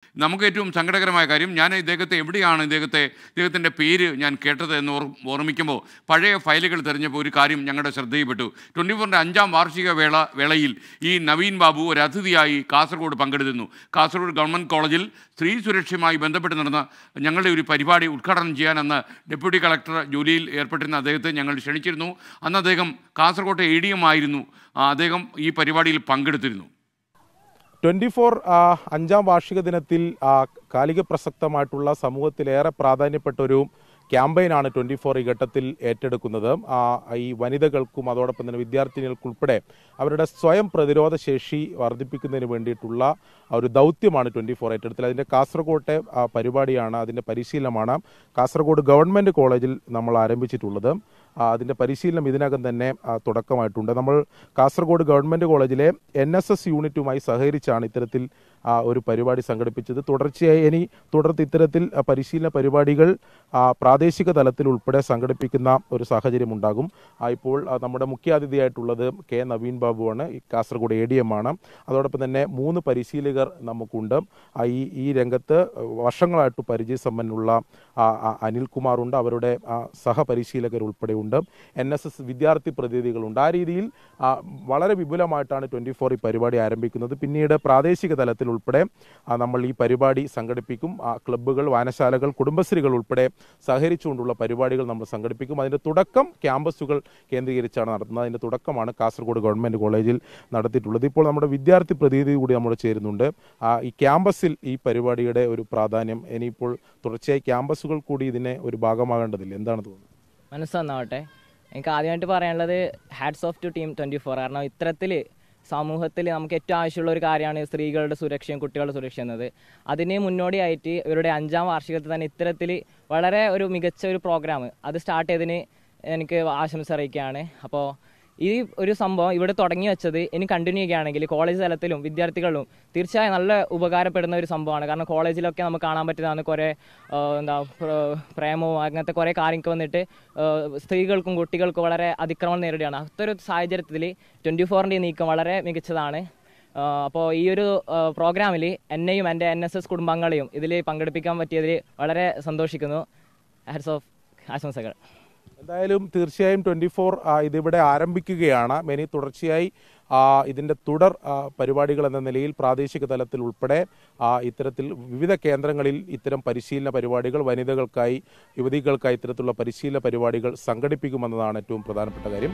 നമുക്ക് ഏറ്റവും സങ്കടകരമായ കാര്യം ഞാൻ ഇദ്ദേഹത്തെ എവിടെയാണ് ഇദ്ദേഹത്തെ ഇദ്ദേഹത്തിൻ്റെ പേര് ഞാൻ കേട്ടത് എന്ന് ഓർ ഓർമ്മിക്കുമ്പോൾ പഴയ ഫയലുകൾ തിരഞ്ഞപ്പോൾ ഒരു കാര്യം ഞങ്ങളുടെ ശ്രദ്ധയിൽപ്പെട്ടു ട്വൻറ്റി ഫോറിൻ്റെ അഞ്ചാം വാർഷിക വേള വേളയിൽ ഈ നവീൻ ബാബു ഒരു അതിഥിയായി കാസർഗോഡ് പങ്കെടുത്തിരുന്നു കാസർഗോഡ് ഗവൺമെൻറ് കോളേജിൽ സ്ത്രീ സുരക്ഷയുമായി ബന്ധപ്പെട്ട് നടന്ന ഞങ്ങളുടെ ഒരു പരിപാടി ഉദ്ഘാടനം ചെയ്യാൻ അന്ന് ഡെപ്യൂട്ടി കളക്ടർ ജോലിയിൽ ഏർപ്പെട്ടിരുന്ന അദ്ദേഹത്തെ ഞങ്ങൾ ക്ഷണിച്ചിരുന്നു അന്ന് അദ്ദേഹം കാസർഗോട്ടെ എ ഡി എം ആയിരുന്നു ആ, അദ്ദേഹം ഈ പരിപാടിയിൽ പങ്കെടുത്തിരുന്നു ട്വൻറ്റി ഫോർ അഞ്ചാം വാർഷിക ദിനത്തിൽ ആ, കാലിക പ്രസക്തമായിട്ടുള്ള സമൂഹത്തിലേറെ പ്രാധാന്യപ്പെട്ട ഒരു ക്യാമ്പയിനാണ് ട്വൻറ്റി ഫോർ ഈ ഘട്ടത്തിൽ ഏറ്റെടുക്കുന്നത് ആ, ഈ വനിതകൾക്കും അതോടൊപ്പം തന്നെ വിദ്യാർത്ഥിനികൾക്കുൾപ്പെടെ അവരുടെ സ്വയം പ്രതിരോധ ശേഷി വർദ്ധിപ്പിക്കുന്നതിന് വേണ്ടിയിട്ടുള്ള ആ ഒരു ദൗത്യമാണ് ട്വൻറ്റി ഫോർ ഏറ്റെടുത്തത് അതിൻ്റെ കാസർഗോട്ടെ ആ, പരിപാടിയാണ് അതിൻ്റെ പരിശീലനമാണ് കാസർഗോഡ് ഗവൺമെൻറ് കോളേജിൽ നമ്മൾ ആരംഭിച്ചിട്ടുള്ളത് ആ, അതിൻ്റെ പരിശീലനം ഇതിനകം തന്നെ ആ, തുടക്കമായിട്ടുണ്ട് നമ്മൾ കാസർഗോഡ് ഗവൺമെൻറ് കോളേജിലെ എൻ എസ് എസ് യൂണിറ്റുമായി സഹകരിച്ചാണ് ഇത്തരത്തിൽ ആ, ഒരു പരിപാടി സംഘടിപ്പിച്ചത് തുടർച്ചയായി ഇനി തുടർന്ന് ഇത്തരത്തിൽ ആ, പരിശീലന പരിപാടികൾ ആ, പ്രാദേശിക തലത്തിൽ ഉൾപ്പെടെ സംഘടിപ്പിക്കുന്ന ഒരു സാഹചര്യം ഉണ്ടാകും ആ, ഇപ്പോൾ ആ, നമ്മുടെ മുഖ്യാതിഥിയായിട്ടുള്ളത് കെ നവീൻ ബാബുവാണ് ഈ കാസർഗോഡ് എ ഡി എം ആണ് അതോടൊപ്പം തന്നെ മൂന്ന് പരിശീലകർ നമുക്കുണ്ട് ആ, ഈ ഈ രംഗത്ത് വർഷങ്ങളായിട്ട് പരിചയസമ്പന്നുള്ള ആ, ആ, അനിൽകുമാറുണ്ട് അവരുടെ ആ, സഹപരിശീലകർ ഉൾപ്പെടെയുണ്ട് എൻ എസ് എസ് വിദ്യാർത്ഥി പ്രതിനിധികളുണ്ട് ആ രീതിയിൽ ആ, വളരെ വിപുലമായിട്ടാണ് ട്വൻറ്റി ഫോർ ഈ പരിപാടി ആരംഭിക്കുന്നത് പിന്നീട് പ്രാദേശിക തലത്തിൽ ഉൾപ്പെടെ ആ, നമ്മൾ ഈ പരിപാടി സംഘടിപ്പിക്കും ആ, ക്ലബ്ബുകൾ വായനശാലകൾ കുടുംബശ്രീകൾ ഉൾപ്പെടെ സഹകരിച്ചുകൊണ്ടുള്ള പരിപാടികൾ നമ്മൾ സംഘടിപ്പിക്കും അതിൻ്റെ തുടക്കം ക്യാമ്പസുകൾ കേന്ദ്രീകരിച്ചാണ് നടത്തുന്നത് അതിൻ്റെ തുടക്കമാണ് കാസർഗോഡ് ഗവൺമെൻറ് കോളേജിൽ നടത്തിയിട്ടുള്ളത് ഇപ്പോൾ നമ്മുടെ വിദ്യാർത്ഥി പ്രതിനിധി കൂടി നമ്മൾ ചേരുന്നുണ്ട് ആ, ഈ ക്യാമ്പസിൽ ഈ പരിപാടിയുടെ ഒരു പ്രാധാന്യം ഇനിയിപ്പോൾ തുടർച്ചയായി ക്യാമ്പസുകൾ കൂടി ഇതിനെ ഒരു ഭാഗമാകേണ്ടതില്ല എന്താണ് തോന്നുന്നത് മനസ്സ് നന്നാവട്ടെ എനിക്ക് ആദ്യമായിട്ട് പറയാനുള്ളത് hats off to team twenty four കാരണം ഇത്തരത്തിൽ സമൂഹത്തിൽ നമുക്ക് ഏറ്റവും ആവശ്യമുള്ള ഒരു കാര്യമാണ് സ്ത്രീകളുടെ സുരക്ഷയും കുട്ടികളുടെ സുരക്ഷ എന്നത് അതിന് മുന്നോടിയായിട്ട് ഇവരുടെ അഞ്ചാം വാർഷികത്തിൽ തന്നെ ഇത്തരത്തിൽ വളരെ ഒരു മികച്ച ഒരു പ്രോഗ്രാം അത് സ്റ്റാർട്ട് ചെയ്തതിന് എനിക്ക് ആശംസ അറിയിക്കുകയാണ് അപ്പോൾ ഈ ഒരു സംഭവം ഇവിടെ തുടങ്ങി വെച്ചത് ഇനി കണ്ടിന്യൂ ചെയ്യുകയാണെങ്കിൽ കോളേജ് തലത്തിലും വിദ്യാർത്ഥികളിലും തീർച്ചയായും നല്ല ഉപകാരപ്പെടുന്ന ഒരു സംഭവമാണ് കാരണം കോളേജിലൊക്കെ നമുക്ക് കാണാൻ പറ്റുന്നതാണ് കുറേ ആ, എന്താ പ്ര- പ്രേമവും അങ്ങനത്തെ കുറേ കാര്യങ്ങൾക്ക് വന്നിട്ട് ആ, സ്ത്രീകൾക്കും കുട്ടികൾക്കും വളരെ അതിക്രമം നേരിടുകയാണ് അത്തൊരു സാഹചര്യത്തിൽ ട്വൻറ്റി ഫോറിൻ്റെ നീക്കം വളരെ മികച്ചതാണ് അപ്പോൾ ഈ ഒരു പ്രോഗ്രാമിൽ എന്നെയും എൻ്റെ എൻ എസ് എസ് കുടുംബാംഗങ്ങളെയും ഇതിൽ പങ്കെടുപ്പിക്കാൻ പറ്റിയതിൽ വളരെ സന്തോഷിക്കുന്നു ഹാറ്റ്സ് ഓഫ് ആശംസകൾ എന്തായാലും തീർച്ചയായും ട്വൻറ്റി ഫോർ ഇതിവിടെ ആരംഭിക്കുകയാണ് ഇനി തുടർച്ചയായി ആ, ഇതിൻ്റെ തുടർ ആ, പരിപാടികൾ എന്ന നിലയിൽ പ്രാദേശിക തലത്തിൽ ഉൾപ്പെടെ ആ, ഇത്തരത്തിൽ വിവിധ കേന്ദ്രങ്ങളിൽ ഇത്തരം പരിശീലന പരിപാടികൾ വനിതകൾക്കായി യുവതികൾക്കായി ഇത്തരത്തിലുള്ള പരിശീലന പരിപാടികൾ സംഘടിപ്പിക്കുമെന്നതാണ് ഏറ്റവും പ്രധാനപ്പെട്ട കാര്യം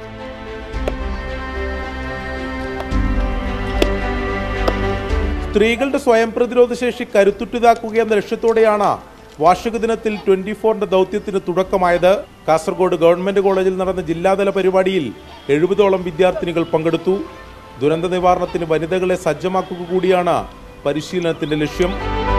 സ്ത്രീകളുടെ സ്വയം പ്രതിരോധ ശേഷി കരുത്തുറ്റതാക്കുക എന്ന ലക്ഷ്യത്തോടെയാണ് വാർഷിക ദിനത്തിൽ ട്വന്റി ഫോറിന്റെ ദൗത്യത്തിന് തുടക്കമായത് കാസർഗോഡ് ഗവൺമെന്റ് കോളേജിൽ നടന്ന ജില്ലാതല പരിപാടിയിൽ എഴുപതോളം വിദ്യാർത്ഥിനികൾ പങ്കെടുത്തു ദുരന്ത നിവാരണത്തിന് വനിതകളെ സജ്ജമാക്കുക കൂടിയാണ് പരിശീലനത്തിന്റെ ലക്ഷ്യം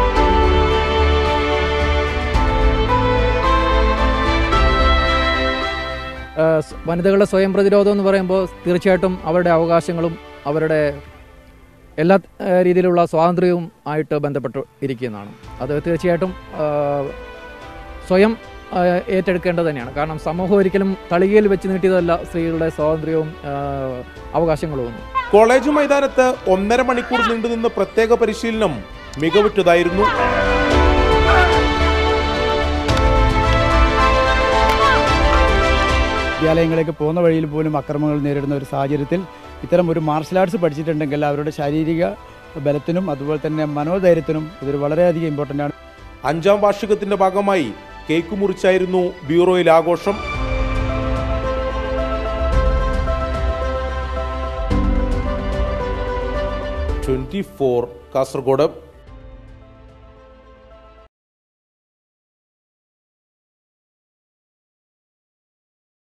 ഏഹ് സ് വനിതകളുടെ സ്വയം പ്രതിരോധം എന്ന് പറയുമ്പോൾ തീർച്ചയായിട്ടും അവരുടെ അവകാശങ്ങളും അവരുടെ എല്ലാ ഏഹ് രീതിയിലുള്ള സ്വാതന്ത്ര്യവും ആയിട്ട് ബന്ധപ്പെട്ട് ഇരിക്കുന്നതാണ് അത് തീർച്ചയായിട്ടും ഏഹ് സ്വയം ഏഹ് ഏറ്റെടുക്കേണ്ടത് തന്നെയാണ് കാരണം സമൂഹം ഒരിക്കലും തളികയിൽ വെച്ച് നീട്ടിയതല്ല സ്ത്രീകളുടെ സ്വാതന്ത്ര്യവും ഏഹ് അവകാശങ്ങളും ഒന്നും കോളേജ് മൈതാനത്ത് ഒന്നര മണിക്കൂർ നീണ്ടുനിന്ന പ്രത്യേക പരിശീലനം മികവുറ്റതായിരുന്നു വിദ്യാലയങ്ങളിലേക്ക് പോകുന്ന വഴിയിൽ പോലും അക്രമങ്ങൾ നേരിടുന്ന ഒരു സാഹചര്യത്തിൽ ഇത്തരം ഒരു മാർഷൽ ആർട്സ് പഠിച്ചിട്ടുണ്ടെങ്കിൽ അവരുടെ ശാരീരിക ബലത്തിനും അതുപോലെ തന്നെ മനോധൈര്യത്തിനും ഇതൊരു വളരെയധികം ഇമ്പോർട്ടൻ്റ് ആണ് അഞ്ചാം വാർഷികത്തിന്റെ ഭാഗമായി കേക്ക് മുറിച്ചായിരുന്നു ബ്യൂറോയിൽ ആഘോഷം ട്വന്റി ഫോർ കാസർഗോഡ്